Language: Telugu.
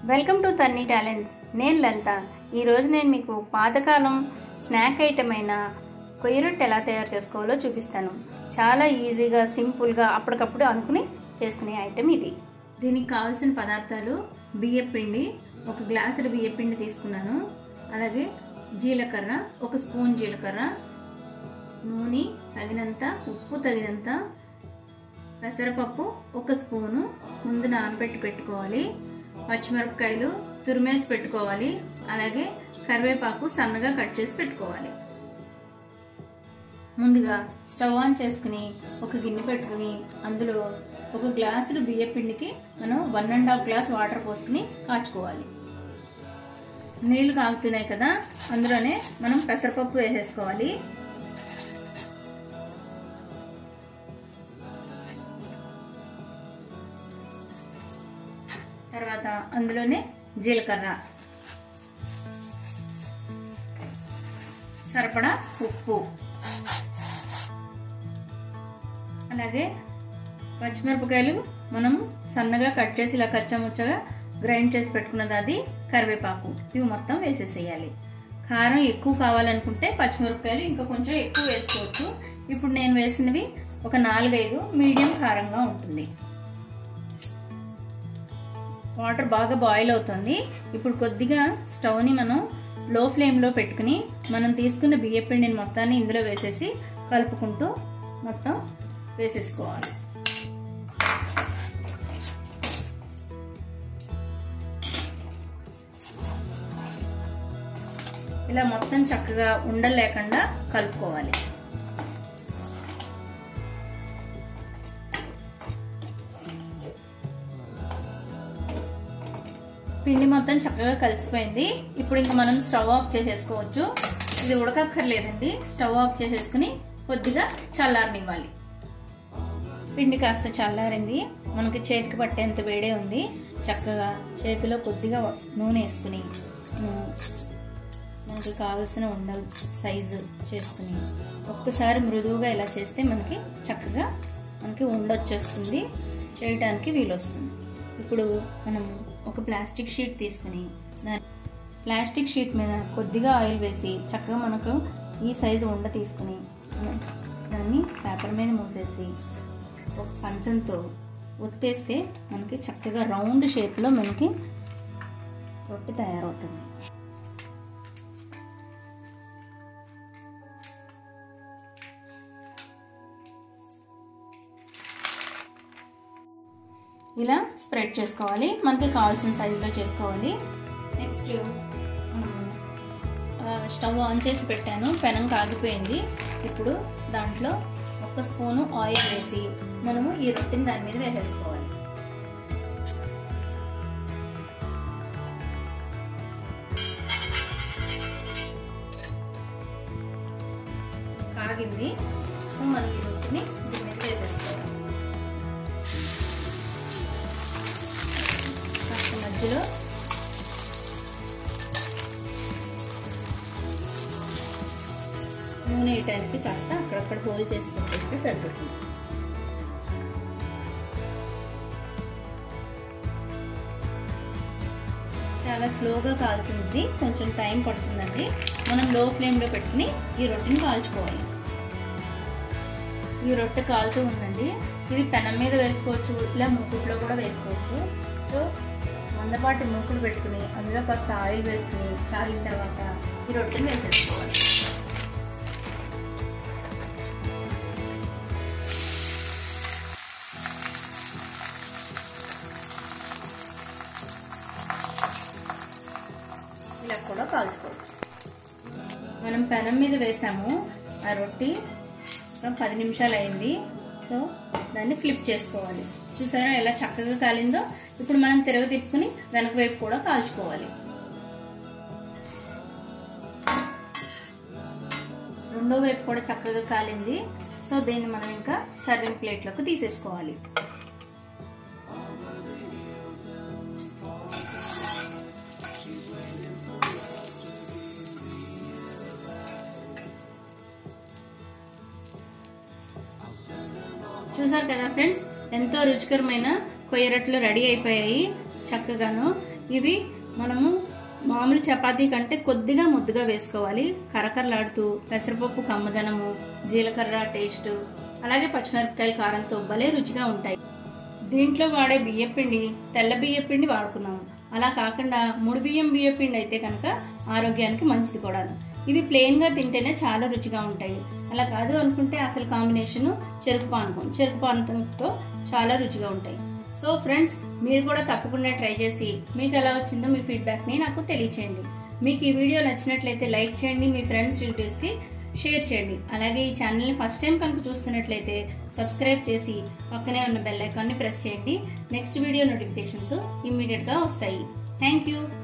వెల్కమ్ టు తన్ని టాలెంట్స్ నేను లలిత ఈరోజు నేను మీకు పాతకాలం స్నాక్ ఐటమ్ అయిన కొయ్య రొట్టె ఎలా తయారు చేసుకోవాలో చూపిస్తాను చాలా ఈజీగా సింపుల్గా అప్పటికప్పుడు అనుకుని చేసుకునే ఐటమ్ ఇది దీనికి కావాల్సిన పదార్థాలు బియ్యం పిండి ఒక గ్లాసుడు బియ్యం పిండి తీసుకున్నాను అలాగే జీలకర్ర ఒక స్పూన్ జీలకర్ర నూనె తగినంత ఉప్పు తగినంత పెసరపప్పు ఒక స్పూను ముందు నానబెట్టి పెట్టుకోవాలి పచ్చిమిరపకాయలు తురిమేసి పెట్టుకోవాలి అలాగే కరివేపాకు సన్నగా కట్ చేసి పెట్టుకోవాలి ముందుగా స్టవ్ ఆన్ చేసుకుని ఒక గిన్నె పెట్టుకుని అందులో ఒక గ్లాసులు బియ్య పిండికి మనం one and half glass water పోసుకుని కాచుకోవాలి నీళ్లు కాగుతున్నాయి కదా అందులోనే మనం పెసరపప్పు వేసేసుకోవాలి తర్వాత అందులోనే జీలకర్ర సరిపడా ఉప్పు అలాగే పచ్చిమిరపకాయలు మనం సన్నగా కట్ చేసి ఇలా కచ్చాముచ్చగా గ్రైండ్ చేసి పెట్టుకున్నది అది కరివేపాకు ఇవి మొత్తం వేసేసేయాలి కారం ఎక్కువ కావాలనుకుంటే పచ్చిమిరపకాయలు ఇంకా కొంచెం ఎక్కువ వేసుకోవచ్చు ఇప్పుడు నేను వేసినవి ఒక నాలుగైదు మీడియం కారంగా ఉంటుంది వాటర్ బాగా బాయిల్ అవుతుంది ఇప్పుడు కొద్దిగా స్టవ్ని మనం లో ఫ్లేమ్లో పెట్టుకుని మనం తీసుకున్న బియ్య పిండిని మొత్తాన్ని ఇందులో వేసేసి కలుపుకుంటూ మొత్తం వేసేసుకోవాలి ఇలా మొత్తం చక్కగా ఉండలేకుండా కలుపుకోవాలి పిండి మొత్తం చక్కగా కలిసిపోయింది ఇప్పుడు ఇంకా మనం స్టవ్ ఆఫ్ చేసేసుకోవచ్చు ఇది ఉడకక్కర్లేదండి స్టవ్ ఆఫ్ చేసేసుకుని కొద్దిగా చల్లారనివ్వాలి పిండి కాస్త చల్లారింది మనకి చేతికి పట్టేంత వేడే ఉంది చక్కగా చేతిలో కొద్దిగా నూనె వేసుకుని మనకి కావలసిన ఉండ సైజు చేసుకుని ఒక్కసారి మృదువుగా ఇలా చేస్తే మనకి చక్కగా మనకి ఉండొచ్చేస్తుంది చేయడానికి వీలొస్తుంది ఇప్పుడు మనం ఒక ప్లాస్టిక్ షీట్ తీసుకుని దాని ప్లాస్టిక్ షీట్ మీద కొద్దిగా ఆయిల్ వేసి చక్కగా మనకు ఈ సైజు ఉండ తీసుకుని దాన్ని పేపర్ మీద మూసేసి ఒక పంచంతో ఒత్తేస్తే మనకి చక్కగా రౌండ్ షేప్లో మనకి రొట్టె తయారవుతుంది ఇలా స్ప్రెడ్ చేసుకోవాలి మనకి కావాల్సిన సైజులో చేసుకోవాలి నెక్స్ట్ స్టవ్ ఆన్ చేసి పెట్టాను పెనం కాగిపోయింది ఇప్పుడు దాంట్లో ఒక స్పూను ఆయిల్ వేసి మనము ఈ రొట్టెని దాని మీద వేసేసుకోవాలి కాగింది సో మనం ఈ రొట్టెని దీని మీద వేసేసుకోవాలి కాస్త మధ్యలో నూనె వేయటానికి కాస్త అక్కడక్కడ హోల్ చేసి పెట్టేస్తే సరిపోతుంది చాలా స్లోగా కాలుతుంది కొంచెం టైం పడుతుందండి మనం లో ఫ్లేమ్లో పెట్టుకుని ఈ రొట్టెని కాల్చుకోవాలి ఈ రొట్టె కాలుతూ ఉందండి ఇది పెనం మీద వేసుకోవచ్చు ఇలా మూకుట్లో కూడా వేసుకోవచ్చు సో మందపాటి మూకులు పెట్టుకుని అందులో కాస్త ఆయిల్ వేసుకుని కాగిన తర్వాత ఈ రొట్టెని వేసేసుకోవాలి ఇలా కూడా కాల్చుకోవచ్చు మనం పెనం మీద వేసాము ఆ రొట్టి పది నిమిషాలు అయింది సో దాన్ని ఫ్లిప్ చేసుకోవాలి చూసారా ఎలా చక్కగా కాలిందో ఇప్పుడు మనం తిరగ తిప్పుకుని వెనక వైపు కూడా కాల్చుకోవాలి రెండో వైపు కూడా చక్కగా కాలింది సో దీన్ని మనం ఇంకా సర్వింగ్ ప్లేట్లోకి తీసేసుకోవాలి చూసారు కదా ఫ్రెండ్స్ ఎంతో రుచికరమైన కొయ్యరట్లు రెడీ అయిపోయాయి చక్కగాను ఇవి మనము మామూలు చపాతీ కంటే కొద్దిగా ముద్దుగా వేసుకోవాలి కరకరలాడుతూ పెసరపప్పు కమ్మదనము జీలకర్ర టేస్ట్ అలాగే పచ్చిమిరపకాయల కారంతో భలే రుచిగా ఉంటాయి దీంట్లో వాడే బియ్యపిండి తెల్ల బియ్యపిండి వాడుకున్నాము అలా కాకుండా ముడి బియ్యం బియ్యపిండి అయితే కనుక ఆరోగ్యానికి మంచిది కూడా ఇవి ప్లెయిన్గా తింటేనే చాలా రుచిగా ఉంటాయి అలా కాదు అనుకుంటే అసలు కాంబినేషన్ చెరుకు పానకం చెరుకు పానకంతో చాలా రుచిగా ఉంటాయి సో ఫ్రెండ్స్ మీరు కూడా తప్పకుండా ట్రై చేసి మీకు ఎలా వచ్చిందో మీ ఫీడ్బ్యాక్ని నాకు తెలియచేయండి మీకు ఈ వీడియో నచ్చినట్లయితే లైక్ చేయండి మీ ఫ్రెండ్స్ రిలేటివ్స్కి షేర్ చేయండి అలాగే ఈ ఛానల్ని ఫస్ట్ టైం కనుక చూస్తున్నట్లయితే సబ్స్క్రైబ్ చేసి పక్కనే ఉన్న బెల్ ఐకాన్ని ప్రెస్ చేయండి నెక్స్ట్ వీడియో నోటిఫికేషన్స్ ఇమ్మీడియట్గా వస్తాయి థ్యాంక్ యూ